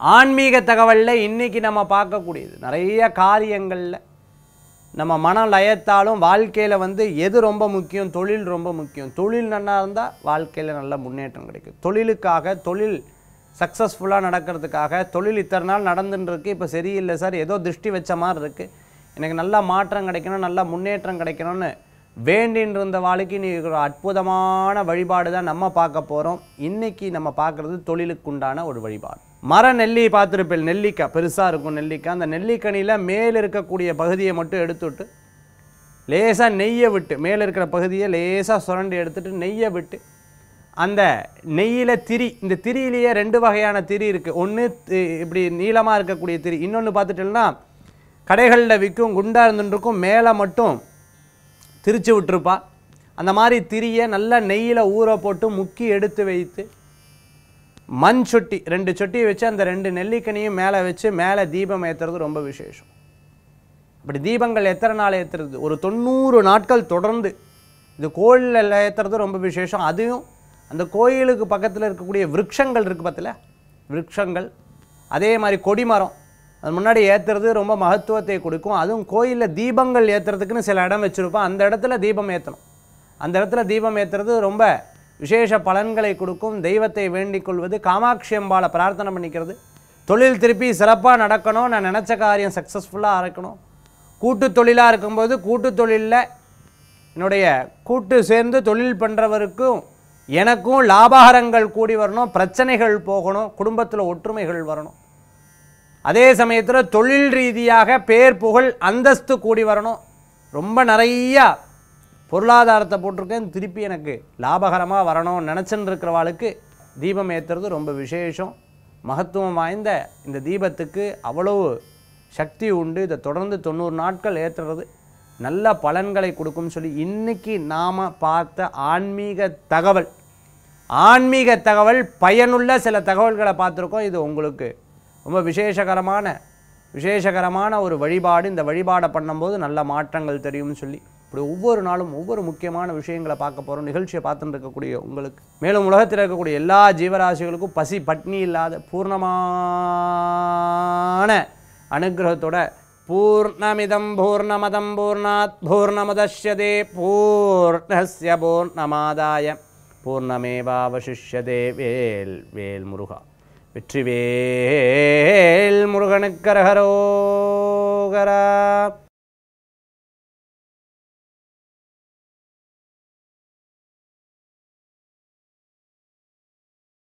ஆன்மீக தகவலில் இன்னைக்கு நம்ம பார்க்கக்கூடியது நிறைய காரியங்களில் நம்ம மனம் லயத்தாலும் வாழ்க்கையில் வந்து எது ரொம்ப முக்கியம் தொழில் ரொம்ப முக்கியம் தொழில் நல்லா இருந்தால் வாழ்க்கையில் நல்ல முன்னேற்றம் கிடைக்கும் தொழிலுக்காக தொழில் சக்ஸஸ்ஃபுல்லாக நடக்கிறதுக்காக தொழில் இத்தனை நாள் நடந்துன்னு இருக்கு இப்போ சரியில்லை சார் ஏதோ திருஷ்டி வச்ச மாதிரி இருக்குது எனக்கு நல்ல மாற்றம் கிடைக்கணும் நல்ல முன்னேற்றம் கிடைக்கணும்னு வேண்டின்னு இருந்த வாழ்க்கை நீ ஒரு அற்புதமான வழிபாடு தான் நம்ம பார்க்க போகிறோம் இன்னைக்கு நம்ம பார்க்குறது தொழிலுக்குண்டான ஒரு வழிபாடு மர நெல்லி பார்த்துருப்பேன் நெல்லிக்காய் பெருசாக இருக்கும் நெல்லிக்காய் அந்த நெல்லிக்கனியில் மேல் இருக்கக்கூடிய பகுதியை மட்டும் எடுத்துவிட்டு லேசாக நெய்யை விட்டு மேலே இருக்கிற பகுதியை லேசாக சுரண்டி எடுத்துட்டு நெய்யை விட்டு அந்த நெய்யில் திரி இந்த திரியிலேயே ரெண்டு வகையான திரி இருக்குது ஒன்று இப்படி நீளமாக இருக்கக்கூடிய திரி இன்னொன்று பார்த்துட்டோம்னா கடைகளில் விற்கும் குண்டா இருந்துருக்கும் மேலே மட்டும் திரிச்சு விட்டுருப்பா அந்த மாதிரி திரியை நல்லா நெய்யில் ஊற போட்டு முக்கி எடுத்து வைத்து மண் சொட்டி ரெண்டு சொட்டியை வச்சு அந்த ரெண்டு நெல்லிக்கனியும் மேலே வச்சு மேலே தீபம் ஏற்றுறது ரொம்ப விசேஷம் இப்படி தீபங்கள் எத்தனை நாள் ஏற்றுறது ஒரு தொண்ணூறு நாட்கள் தொடர்ந்து இது கோயிலில் ஏற்றுறது ரொம்ப விசேஷம் அதையும் அந்த கோயிலுக்கு பக்கத்தில் இருக்கக்கூடிய விருட்சங்கள் இருக்குது பார்த்தல விருட்சங்கள் அதே மாதிரி கொடிமரம் அது முன்னாடி ஏற்றுறது ரொம்ப மகத்துவத்தை கொடுக்கும் அதுவும் கோயிலில் தீபங்கள் ஏற்றுறதுக்குன்னு சில இடம் வச்சுருப்போம் அந்த இடத்துல தீபம் ஏற்றணும் அந்த இடத்துல தீபம் ஏற்றுறது ரொம்ப விசேஷ பலன்களை கொடுக்கும் தெய்வத்தை வேண்டிக் கொள்வது காமாட்சி அம்பாளை பிரார்த்தனை பண்ணிக்கிறது தொழில் திருப்பி சிறப்பாக நடக்கணும் நான் நினச்ச காரியம் சக்ஸஸ்ஃபுல்லாக இருக்கணும் கூட்டு தொழிலாக இருக்கும்போது கூட்டு தொழிலில் என்னுடைய கூட்டு சேர்ந்து தொழில் பண்ணுறவருக்கும் எனக்கும் லாபகரங்கள் கூடி வரணும் பிரச்சனைகள் போகணும் குடும்பத்தில் ஒற்றுமைகள் வரணும் அதே சமயத்தில் தொழில் ரீதியாக பேர் புகழ் அந்தஸ்து கூடி வரணும் ரொம்ப நிறையா பொருளாதாரத்தை போட்டிருக்கேன் திருப்பி எனக்கு லாபகரமாக வரணும் நினச்சின்னு இருக்கிறவாளுக்கு தீபம் ஏற்றுறது ரொம்ப விசேஷம் மகத்துவம் வாய்ந்த இந்த தீபத்துக்கு அவ்வளவு சக்தி உண்டு இதை தொடர்ந்து தொண்ணூறு நாட்கள் ஏற்றுறது நல்ல பலன்களை கொடுக்கும்னு சொல்லி இன்னைக்கு நாம் பார்த்த ஆன்மீக தகவல் ஆன்மீக தகவல் பயனுள்ள சில தகவல்களை பார்த்துருக்கோம் இது உங்களுக்கு ரொம்ப விசேஷகரமான விசேஷகரமான ஒரு வழிபாடு இந்த வழிபாடை பண்ணும்போது நல்ல மாற்றங்கள் தெரியும்னு சொல்லி இப்படி ஒவ்வொரு நாளும் ஒவ்வொரு முக்கியமான விஷயங்களை பார்க்க போகிறோம் நிகழ்ச்சியை பார்த்துட்டு இருக்கக்கூடிய உங்களுக்கு மேலும் உலகத்தில் இருக்கக்கூடிய எல்லா ஜீவராசிகளுக்கும் பசி பட்னி இல்லாத பூர்ணமான அனுகிரகத்தோட பூர்ணமிதம் பூர்ணமதம் பூர்ணாத் பூர்ணமுதஷ்யதே பூர்ணஸ்ய பூர்ணமாதாய பூர்ணமேவாவசிஷ்யதே வேல் வேல் முருகா வெற்றிவேல் முருகனுக்கரகரோகரா